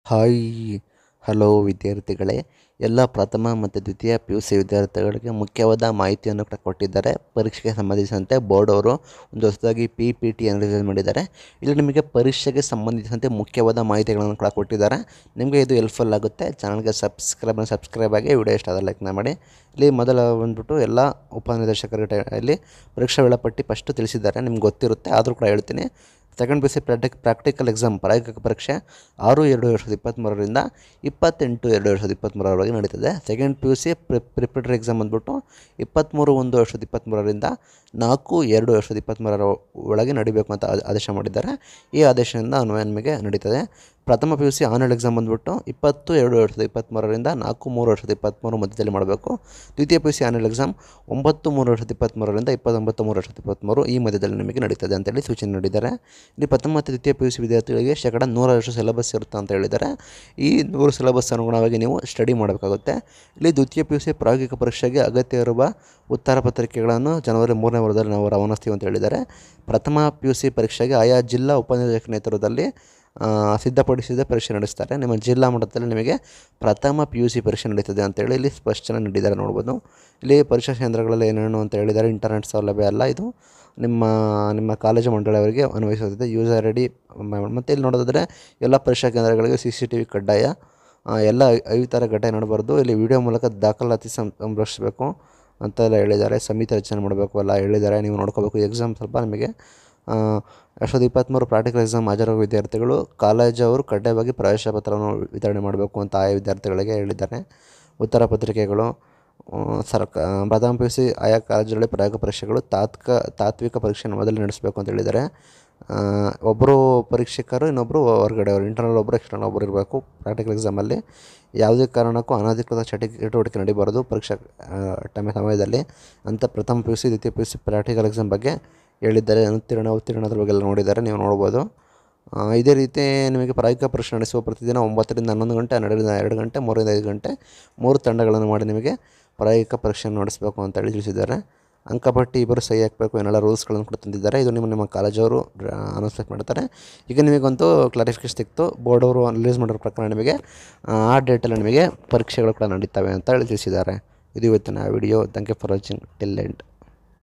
hi hello ವಿದ್ಯಾರ್ಥಿಗಳೇ ಎಲ್ಲ ಪ್ರಥಮ ಮತ್ತು ದ್ವಿತೀಯ ಪಿ ಯು ಸಿ ವಿದ್ಯಾರ್ಥಿಗಳಿಗೆ ಮುಖ್ಯವಾದ ಮಾಹಿತಿಯನ್ನು ಕೂಡ ಕೊಟ್ಟಿದ್ದಾರೆ ಪರೀಕ್ಷೆಗೆ ಸಂಬಂಧಿಸಿದಂತೆ ಬೋರ್ಡ್ ಅವರು ಒಂದು ಹೊಸದಾಗಿ ಪಿ ಪಿ ಟಿಯನ್ನು ರಿಲೀಸ್ ಮಾಡಿದ್ದಾರೆ ಇಲ್ಲಿ ನಿಮಗೆ ಪರೀಕ್ಷೆಗೆ ಸಂಬಂಧಿಸಿದಂತೆ ಮುಖ್ಯವಾದ ಮಾಹಿತಿಗಳನ್ನು ಕೂಡ ಕೊಟ್ಟಿದ್ದಾರೆ ನಿಮಗೆ ಇದು ಹೆಲ್ಪ್ಫುಲ್ ಆಗುತ್ತೆ ಚಾನಲ್ಗೆ ಸಬ್ಸ್ಕ್ರೈಬ್ ಸಬ್ಸ್ಕ್ರೈಬ್ ಆಗಿ ವಿಡಿಯೋ ಇಷ್ಟ ಆದರೆ ಲೈಕ್ನ ಮಾಡಿ ಇಲ್ಲಿ ಮೊದಲ ಬಂದ್ಬಿಟ್ಟು ಎಲ್ಲ ಉಪನಿರ್ದೇಶಕರಿಗೆ ಇಲ್ಲಿ ಪರೀಕ್ಷಾ ವೇಳಾಪಟ್ಟಿ ಫಸ್ಟು ತಿಳಿಸಿದ್ದಾರೆ ನಿಮ್ಗೆ ಗೊತ್ತಿರುತ್ತೆ ಆದರೂ ಕೂಡ ಹೇಳ್ತೀನಿ second P C practic practical exam ಪ್ರಾಯೋಗಿಕ ಪರೀಕ್ಷೆ ಆರು ಎರಡು ಎರಡು ಸಾವಿರದ ಇಪ್ಪತ್ತ್ಮೂರರಿಂದ ಇಪ್ಪತ್ತೆಂಟು ಎರಡು ಎರಡು ಸಾವಿರದ ಇಪ್ಪತ್ತ್ಮೂರರವರೆಗೆ ನಡೀತದೆ second P U C pre preparatory exam ಬಂದ್ಬಿಟ್ಟು ಇಪ್ಪತ್ತ್ಮೂರು ಒಂದು ಎರಡು ಸಾವಿರದ ಇಪ್ಪತ್ತ್ಮೂರರಿಂದ ನಾಲ್ಕು ಎರಡು ಎರಡು ಸಾವಿರದ ಇಪ್ಪತ್ತ್ಮೂರರ ಒಳಗೆ ನಡಿಬೇಕು ಅಂತ ಆ- ಆದೇಶ ಮಾಡಿದ್ದಾರೆ ಈ ಆದೇಶದಿಂದ ಅನ್ವಯ ನಿಮಗೆ ನಡೀತದೆ ಪ್ರಥಮ P U C annual exam ಬಂದ್ಬಿಟ್ಟು ಇಪ್ಪತ್ತು ಎರಡು ಎರಡು ಸಾವಿರದ ಇಪ್ಪತ್ತ್ಮೂರರಿಂದ ನಾಲ್ಕು ಮೂರು ಎರಡು ಸಾವಿರದ ಇಪ್ಪತ್ತ್ಮೂರು ಮಧ್ಯದಲ್ಲಿ ಮಾಡಬೇಕು ದ್ವಿತೀಯ P U C annual exam ಒಂಬತ್ತು ಮೂರು ಎರಡು ಸಾವಿರದ ಇಪ್ಪತ್ತ್ಮೂರರಿಂದ ಇಪ್ಪತ್ತೊಂಬತ್ತು ಮೂರು ಎರಡು ಸಾವಿರದ ಇಪ್ಪತ್ತ್ಮೂರು ಈ ಮಧ್ಯದಲ್ಲಿ ನಿಮಗೆ ನಡೀತದೆ ಅಂತೇಳಿ ಸೂಚನೆ ನೀಡಿದ್ದಾರೆ ಇಲ್ಲಿ ಪ್ರಥಮ ಮತ್ತು ದ್ವಿತೀಯ ಪಿ ಯು ಸಿ ವಿದ್ಯಾರ್ಥಿಗಳಿಗೆ ಶೇಕಡ ನೂರರಷ್ಟು ಸಿಲೆಬಸ್ ಇರುತ್ತೆ ಅಂತ ಹೇಳಿದ್ದಾರೆ ಈ ನೂರು ಸಿಲೆಬಸ್ ಅನುಗುಣವಾಗಿ ನೀವು ಸ್ಟಡಿ ಮಾಡಬೇಕಾಗುತ್ತೆ ಇಲ್ಲಿ ದ್ವಿತೀಯ ಪಿ ಯು ಸಿ ಪ್ರಾಯೋಗಿಕ ಪರೀಕ್ಷೆಗೆ ಅಗತ್ಯ ಇರುವ ಉತ್ತರ ಪತ್ರಿಕೆಗಳನ್ನು ಜನವರಿ ಮೂರನೇ ವಾರದಲ್ಲಿ ನಾವು ರವಾನಿಸ್ತೀವಿ ಅಂತ ಹೇಳಿದ್ದಾರೆ ಪ್ರಥಮ ಪಿ ಯು ಸಿ ಪರೀಕ್ಷೆಗೆ ಆಯಾ ಜಿಲ್ಲಾ ಉಪನಿರ್ದೇಶಕ ನೇತೃತ್ವದಲ್ಲಿ ಆ, ಸಿದ್ಧಪಡಿಸಿದ ಪರೀಕ್ಷೆ ನಡೆಸ್ತಾರೆ ನಿಮ್ಮ ಜಿಲ್ಲಾ ಮಟ್ಟದಲ್ಲಿ ನಿಮಗೆ ಪ್ರಥಮ ಪಿ ಯು ಸಿ ಪರೀಕ್ಷೆ ನಡೀತದೆ ಅಂತೇಳಿ ಇಲ್ಲಿ ಸ್ಪಷ್ಟನೆ ನೀಡಿದ್ದಾರೆ ನೋಡ್ಬೋದು ಇಲ್ಲಿ ಪರೀಕ್ಷಾ ಕೇಂದ್ರಗಳಲ್ಲಿ ಏನೇನು ಅಂತ ಹೇಳಿದ್ದಾರೆ ಇಂಟರ್ನೆಟ್ ಸೌಲಭ್ಯ ಅಲ್ಲ ಇದು ನಿಮ್ಮ ನಿಮ್ಮ ಕಾಲೇಜು ಮಂಡಳಿಯವರಿಗೆ ಅನ್ವಯಿಸುತ್ತದೆ ಯೂಸರ್ ಐ ಡಿ ಮತ್ತು ಇಲ್ಲಿ ನೋಡೋದಾದರೆ ಎಲ್ಲ ಪರೀಕ್ಷಾ ಕೇಂದ್ರಗಳಿಗೆ ಸಿ ಸಿ ಟಿ ವಿ ಕಡ್ಡಾಯ ಆ, ಎಲ್ಲ ಐದು ಥರ ಘಟನೆ ನಡಬಾರ್ದು ಇಲ್ಲಿ ವಿಡಿಯೋ ಮೂಲಕ ದಾಖಲಾತಿ ಸಂ ಸಂರಕ್ಷಿಸಬೇಕು ಅಂತೆಲ್ಲ ಹೇಳಿದ್ದಾರೆ ಸಮಿತಿ ರಚನೆ ಮಾಡಬೇಕು ಎಲ್ಲ ಹೇಳಿದ್ದಾರೆ ನೀವು ನೋಡ್ಕೋಬೇಕು ಎಕ್ಸಾಮ್ ಸ್ವಲ್ಪ ನಿಮಗೆ ಎರಡು ಸಾವಿರದ ಇಪ್ಪತ್ತ್ಮೂರು ಪ್ರಾಕ್ಟಿಕಲ್ ಎಕ್ಸಾಮ್ ಹಾಜರಾಗುವ ವಿದ್ಯಾರ್ಥಿಗಳು ಕಾಲೇಜವರು ಕಡ್ಡಾಯವಾಗಿ ಪ್ರವೇಶ ಪತ್ರವನ್ನು ವಿತರಣೆ ಮಾಡಬೇಕು ಅಂತ ಆಯಾ ವಿದ್ಯಾರ್ಥಿಗಳಿಗೆ ಹೇಳಿದ್ದಾರೆ ಉತ್ತರ ಪತ್ರಿಕೆಗಳು ಆ, ಸರ್ಕ ಪ್ರಥಮ ಪಿ ಯು ಸಿ ಆಯಾ ಕಾಲೇಜುಗಳಲ್ಲಿ ಪ್ರಾಯೋಗಿಕ ಪರೀಕ್ಷೆಗಳು ತಾತ್ಕ ತಾತ್ವಿಕ ಪರೀಕ್ಷೆಯನ್ನು ಮೊದಲು ನಡೆಸಬೇಕು ಅಂತ ಹೇಳಿದ್ದಾರೆ ಆ, ಒಬ್ಬರು ಪರೀಕ್ಷಕರು ಇನ್ನೊಬ್ಬರು ಹೊರಗಡೆ ಅವರು ಇಂಟರ್ನಲ್ ಒಬ್ಬರು ಎಕ್ಸ್ಟರ್ನಲ್ ಒಬ್ಬರು ಇರಬೇಕು ಪ್ರಾಕ್ಟಿಕಲ್ ಎಕ್ಸಾಮಲ್ಲಿ ಯಾವುದೇ ಕಾರಣಕ್ಕೂ ಅನಧಿಕೃತ ಚಟಿ ಚಟುವಟಿಕೆ ನಡೀಬಾರ್ದು ಪರೀಕ್ಷಾ ಟೈಮ್ ಸಮಯದಲ್ಲಿ ಅಂತ ಪ್ರಥಮ ಪಿ ಯು ಸಿ ದ್ವಿತೀಯ P U C practical exam ಬಗ್ಗೆ ಹೇಳಿದ್ದಾರೆ ಅನುತ್ತೀರ್ಣ ಉತ್ತೀರ್ಣದ್ರ ಬಗ್ಗೆ ಎಲ್ಲ ನೋಡಿದ್ದಾರೆ ನೀವು ನೋಡ್ಬೋದು ಆ, ಇದೇ ರೀತಿ ನಿಮಗೆ ಪ್ರಾಯೋಗಿಕ ಪರೀಕ್ಷೆ ನಡೆಸುವ ಪ್ರತಿದಿನ ಒಂಬತ್ತರಿಂದ ಹನ್ನೊಂದು ಗಂಟೆ ಹನ್ನೆರಡರಿಂದ ಎರಡು ಗಂಟೆ ಮೂರರಿಂದ ಐದು ಗಂಟೆ ಮೂರು ತಂಡಗಳನ್ನು ಮಾಡಿ ನಿಮಗೆ ಪ್ರಾಯೋಗಿಕ ಪರೀಕ್ಷೆಯನ್ನು ನಡೆಸಬೇಕು ಅಂತ ಹೇಳಿ ತಿಳಿಸಿದ್ದಾರೆ ಅಂಕಪಟ್ಟಿ ಇಬ್ಬರು ಸಹಿ ಹಾಕಬೇಕು ಏನೆಲ್ಲ ರೂಲ್ಸ್ಗಳನ್ನು ಕೂಡ ತಂದಿದ್ದಾರೆ ಇದು ನಿಮ್ಮ ನಿಮ್ಮ ಕಾಲೇಜವರು ಅನೌನ್ಸ್ಮೆಂಟ್ ಮಾಡ್ತಾರೆ ಈಗ ನಿಮಗೊಂದು ಕ್ಲಾರಿಫಿಕೇಶನ್ ಸಿಕ್ತು ಬೋರ್ಡ್ ಅವರು ರಿಲೀಸ್ ಮಾಡಿರೋ ಪ್ರಕಾರ ನಿಮಗೆ ಆ ಡೇಟಲ್ಲಿ ನಿಮಗೆ ಪರೀಕ್ಷೆಗಳು ಕೂಡ ನಡೀತವೆ ಅಂತ ಹೇಳಿ ತಿಳಿಸಿದ್ದಾರೆ ಇದು ಇವತ್ತಿನ video thank you for watching till end